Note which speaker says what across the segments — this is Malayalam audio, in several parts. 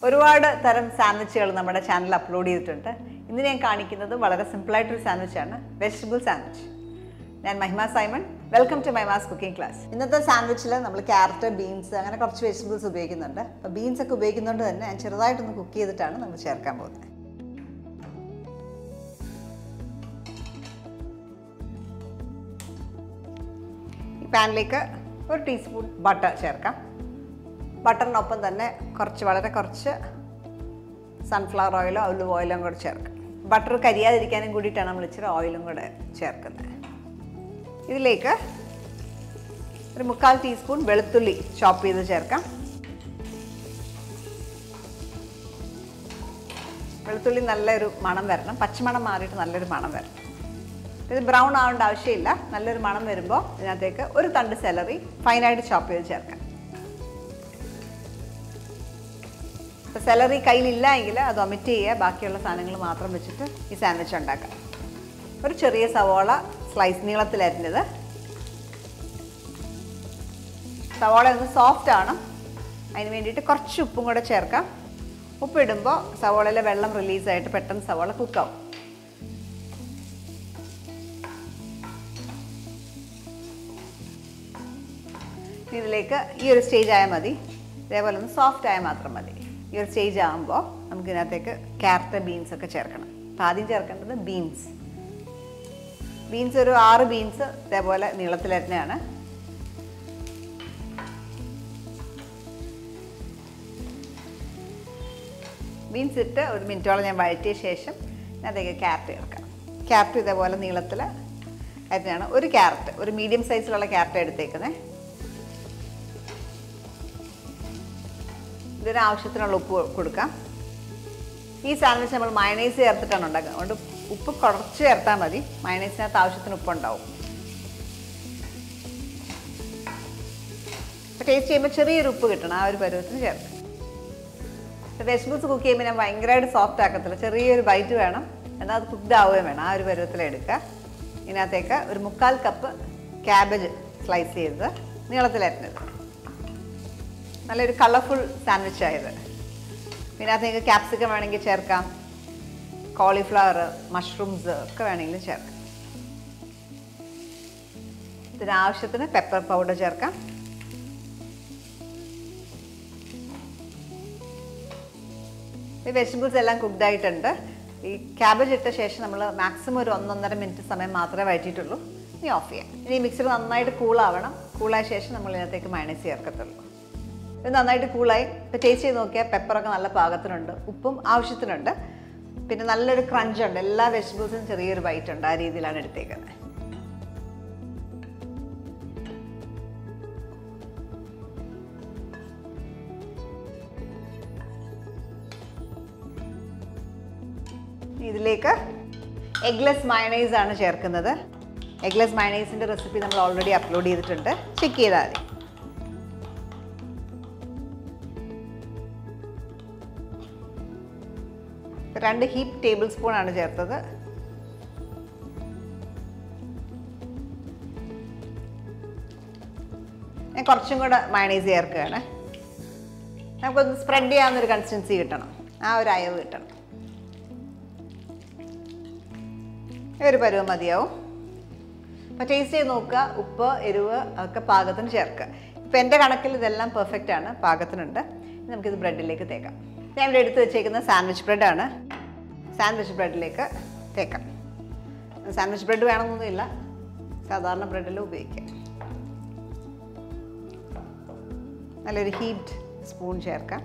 Speaker 1: ഒരുപാട് തരം സാൻഡ്വിച്ചുകൾ നമ്മുടെ ചാനലിൽ അപ്ലോഡ് ചെയ്തിട്ടുണ്ട് ഇന്ന് ഞാൻ കാണിക്കുന്നത് വളരെ സിമ്പിളായിട്ടൊരു സാൻഡ്വിച്ചാണ് വെജിറ്റബിൾ സാൻഡ്വിച്ച് ഞാൻ Mahima Simon welcome to Mahima's cooking class ഇന്നത്തെ സാൻഡ്വിച്ചിൽ നമ്മൾ ക്യാരറ്റ് ബീൻസ് അങ്ങനെ കുറച്ച് വെജിറ്റബിൾസ് ഉപയോഗിക്കുന്നുണ്ട് അപ്പോൾ ബീൻസ് ഒക്കെ ഉപയോഗിക്കുന്നതുകൊണ്ട് തന്നെ ഞാൻ ചെറുതായിട്ടൊന്ന് കുക്ക് ചെയ്തിട്ടാണ് നമ്മൾ ചേർക്കാൻ പോകുന്നത് ഈ പാനിലേക്ക് ഒരു ടീസ്പൂൺ ബട്ടർ ചേർക്കാം ബട്ടറിനൊപ്പം തന്നെ കുറച്ച് വളരെ കുറച്ച് സൺഫ്ലവർ ഓയിലോ ഒലിവ് ഓയിലും കൂടെ ചേർക്കാം ബട്ടർ കരിയാതിരിക്കാനും കൂടിയിട്ടാണ് നമ്മൾ ഇച്ചിരി ഓയിലും കൂടെ ചേർക്കുന്നത് ഇതിലേക്ക് ഒരു മുക്കാൽ ടീസ്പൂൺ വെളുത്തുള്ളി ചോപ്പ് ചെയ്ത് ചേർക്കാം വെളുത്തുള്ളി നല്ലൊരു മണം വരണം പച്ചമണം മാറിയിട്ട് നല്ലൊരു മണം വരണം ഇത് ബ്രൗൺ ആവേണ്ട ആവശ്യമില്ല നല്ലൊരു മണം വരുമ്പോൾ ഇതിനകത്തേക്ക് ഒരു തണ്ട് സെലറി ഫൈനായിട്ട് ചോപ്പ് ചെയ്ത് ചേർക്കാം ഇപ്പോൾ സെലറി കയ്യിലില്ല എങ്കിൽ അത് ഒമിറ്റ് ചെയ്യുക ബാക്കിയുള്ള സാധനങ്ങൾ മാത്രം വെച്ചിട്ട് ഈ സാൻഡ്വിച്ച് ഉണ്ടാക്കാം ഒരു ചെറിയ സവോള സ്ലൈസ് നീളത്തിലരിഞ്ഞത് സവോള ഒന്ന് സോഫ്റ്റ് ആണ് അതിന് വേണ്ടിയിട്ട് കുറച്ച് ഉപ്പും കൂടെ ചേർക്കാം ഉപ്പിടുമ്പോൾ സവോളയിലെ വെള്ളം റിലീസായിട്ട് പെട്ടെന്ന് സവോള കുക്കാവും ഇതിലേക്ക് ഈ ഒരു സ്റ്റേജ് ആയാൽ മതി ഇതേപോലെ ഒന്ന് സോഫ്റ്റ് ആയാൽ മാത്രം മതി ഈ ഒരു സ്റ്റേജ് ആകുമ്പോൾ നമുക്ക് ഇതിനകത്തേക്ക് ക്യാരറ്റ് ബീൻസ് ഒക്കെ ചേർക്കണം അപ്പം ആദ്യം ചേർക്കേണ്ടത് ബീൻസ് ബീൻസ് ഒരു ആറ് ബീൻസ് ഇതേപോലെ നീളത്തിലരിഞ്ഞാണ് ബീൻസ് ഇട്ട് ഒരു മിനിറ്റോളം ഞാൻ വഴറ്റിയ ശേഷം അതിനകത്തേക്ക് ക്യാരറ്റ് ചേർക്കാം ക്യാരറ്റ് ഇതേപോലെ നീളത്തിൽ അരിഞ്ഞാണ് ഒരു ക്യാരറ്റ് ഒരു മീഡിയം സൈസിലുള്ള ക്യാരറ്റ് എടുത്തേക്കുന്നത് ഇതിന് ആവശ്യത്തിനുള്ള ഉപ്പ് കൊടുക്കാം ഈ സാൻഡ്വിച്ച് നമ്മൾ മയണൈസ് ചേർത്തിട്ടാണ് ഉണ്ടാക്കുന്നത് അതുകൊണ്ട് ഉപ്പ് കുറച്ച് ചേർത്താൽ മതി മയണൈസിനകത്ത് ആവശ്യത്തിന് ഉപ്പുണ്ടാവും അപ്പോൾ ടേസ്റ്റ് ചെയ്യുമ്പോൾ ചെറിയൊരു ഉപ്പ് കിട്ടണം ആ ഒരു പരുവത്തിന് ചേർത്ത് വെജിറ്റബിൾസ് കുക്ക് ചെയ്യുമ്പോൾ ഞാൻ ഭയങ്കരമായിട്ട് സോഫ്റ്റ് ആക്കത്തില്ല ചെറിയൊരു ബൈറ്റ് വേണം എന്നാൽ അത് കുക്ക്ഡ് ആവുകയും വേണം ആ ഒരു പരുവത്തിൽ എടുക്കുക ഇതിനകത്തേക്ക് ഒരു മുക്കാൽ കപ്പ് ക്യാബേജ് സ്ലൈസ് ചെയ്തത് നീളത്തിലരിഞ്ഞത് നല്ലൊരു കളർഫുൾ സാൻഡ്വിച്ച് ആയത് ഇതിനകത്തേക്ക് ക്യാപ്സിക്കം വേണമെങ്കിൽ ചേർക്കാം കോളിഫ്ലവർ മഷ്റൂംസ് ഒക്കെ വേണമെങ്കിലും ചേർക്കാം ഇതിന് ആവശ്യത്തിന് പെപ്പർ പൗഡർ ചേർക്കാം ഈ വെജിറ്റബിൾസ് എല്ലാം കുക്ക്ഡ് ആയിട്ടുണ്ട് ഈ ക്യാബേജ് ഇട്ട ശേഷം നമ്മൾ മാക്സിമം ഒരു ഒന്നൊന്നര മിനിറ്റ് സമയം മാത്രമേ വഴറ്റിയിട്ടുള്ളൂ ഇനി ഓഫ് ചെയ്യാം ഇനി മിക്സർ നന്നായിട്ട് കൂളാവണം കൂളായ ശേഷം നമ്മൾ ഇതിനകത്തേക്ക് മയണൈസ് ചേർക്കത്തുള്ളൂ ഇത് നന്നായിട്ട് കൂളായി ഇപ്പോൾ ടേസ്റ്റ് ചെയ്ത് നോക്കിയാൽ പെപ്പറൊക്കെ നല്ല പാകത്തിനുണ്ട് ഉപ്പും ആവശ്യത്തിനുണ്ട് പിന്നെ നല്ലൊരു ക്രഞ്ച് ഉണ്ട് എല്ലാ വെജിറ്റബിൾസിനും ചെറിയൊരു ബൈറ്റ് ഉണ്ട് ആ രീതിയിലാണ് എടുത്തേക്കുന്നത് ഇതിലേക്ക് എഗ്ലെസ് മയണൈസ് ആണ് ചേർക്കുന്നത് എഗ്ലെസ് മയണൈസിൻ്റെ റെസിപ്പി നമ്മൾ ഓൾറെഡി അപ്ലോഡ് ചെയ്തിട്ടുണ്ട് ചെക്ക് ചെയ്താൽ മതി രണ്ട് ഹീപ്പ് ടേബിൾ സ്പൂൺ ആണ് ചേർത്തത് ഞാൻ കുറച്ചും കൂടെ മയണൈസ് ചേർക്കുകയാണ് നമുക്കൊന്ന് സ്പ്രെഡ് ചെയ്യാവുന്നൊരു കൺസിസ്റ്റൻസി കിട്ടണം ആ ഒരു അയവ് കിട്ടണം ഒരു പരുവം മതിയാവും അപ്പോൾ ടേസ്റ്റ് ചെയ്ത് നോക്കുക ഉപ്പ് എരിവ് ഒക്കെ പാകത്തിന് ചേർക്കുക ഇപ്പോൾ എൻ്റെ കണക്കിൽ ഇതെല്ലാം പെർഫെക്റ്റ് ആണ് പാകത്തിനുണ്ട് ഇനി നമുക്കിത് ബ്രെഡിലേക്ക് തേക്കാം ഞാൻ ഇവിടെ എടുത്ത് വെച്ചേക്കുന്ന സാൻഡ്വിച്ച് ബ്രെഡാണ് സാൻഡ്വിച്ച് ബ്രെഡിലേക്ക് തേക്കാം സാൻഡ്വിച്ച് ബ്രെഡ് വേണമെന്നൊന്നുമില്ല സാധാരണ ബ്രെഡിൽ ഉപയോഗിക്കാം നല്ലൊരു ഹീറ്റ് സ്പൂൺ ചേർക്കാം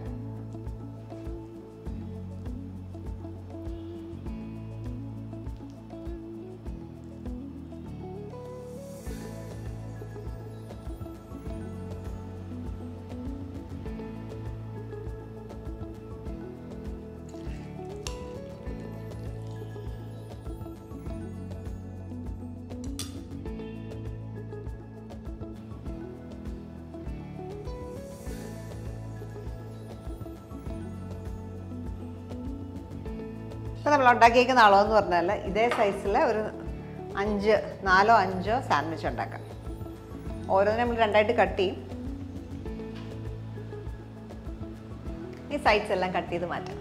Speaker 1: ഇപ്പോൾ നമ്മൾ ഉണ്ടാക്കിയേക്കുന്ന അളവെന്ന് പറഞ്ഞാൽ ഇതേ സൈസിൽ ഒരു അഞ്ച് നാലോ അഞ്ചോ സാൻഡ്വിച്ച് ഉണ്ടാക്കാം ഓരോന്നിനും നമ്മൾ രണ്ടായിട്ട് കട്ട് ചെയ്യും ഈ സൈഡ്സ് എല്ലാം കട്ട് ചെയ്ത് മാറ്റാം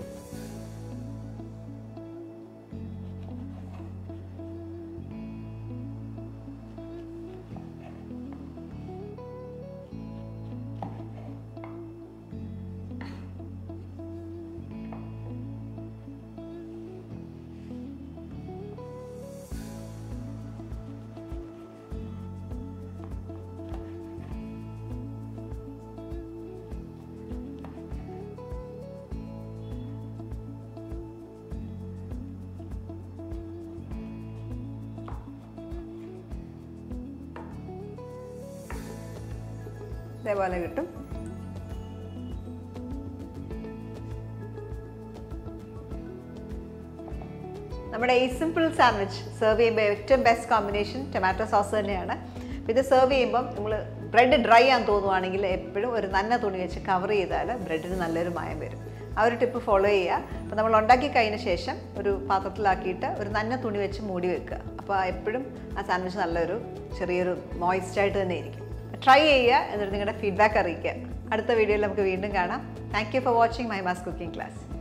Speaker 1: ഇതേപോലെ കിട്ടും നമ്മുടെ ഈ സിമ്പിൾ സാൻഡ്വിച്ച് സെർവ് ചെയ്യുമ്പോൾ ഏറ്റവും ബെസ്റ്റ് കോമ്പിനേഷൻ ടൊമാറ്റോ സോസ് തന്നെയാണ് അപ്പോൾ ഇത് സെർവ് ചെയ്യുമ്പം നമ്മൾ ബ്രെഡ് ഡ്രൈ ആണെന്ന് തോന്നുവാണെങ്കിൽ എപ്പോഴും ഒരു നന്ന തുണി വെച്ച് കവർ ചെയ്താൽ ബ്രെഡിന് നല്ലൊരു മയം വരും ആ ഒരു ടിപ്പ് ഫോളോ ചെയ്യുക അപ്പോൾ നമ്മൾ ഉണ്ടാക്കി കഴിഞ്ഞ ശേഷം ഒരു പാത്രത്തിലാക്കിയിട്ട് ഒരു നന്ന തുണി വെച്ച് മൂടി വെക്കുക അപ്പോൾ എപ്പോഴും ആ സാൻഡ്വിച്ച് നല്ലൊരു ചെറിയൊരു മോയ്സ്റ്റായിട്ട് തന്നെ ഇരിക്കും ട്രൈ ചെയ്യുക എന്നിട്ട് നിങ്ങളുടെ ഫീഡ്ബാക്ക് അറിയിക്കുക അടുത്ത വീഡിയോയിൽ നമുക്ക് വീണ്ടും കാണാം thank you for watching Mahima's cooking class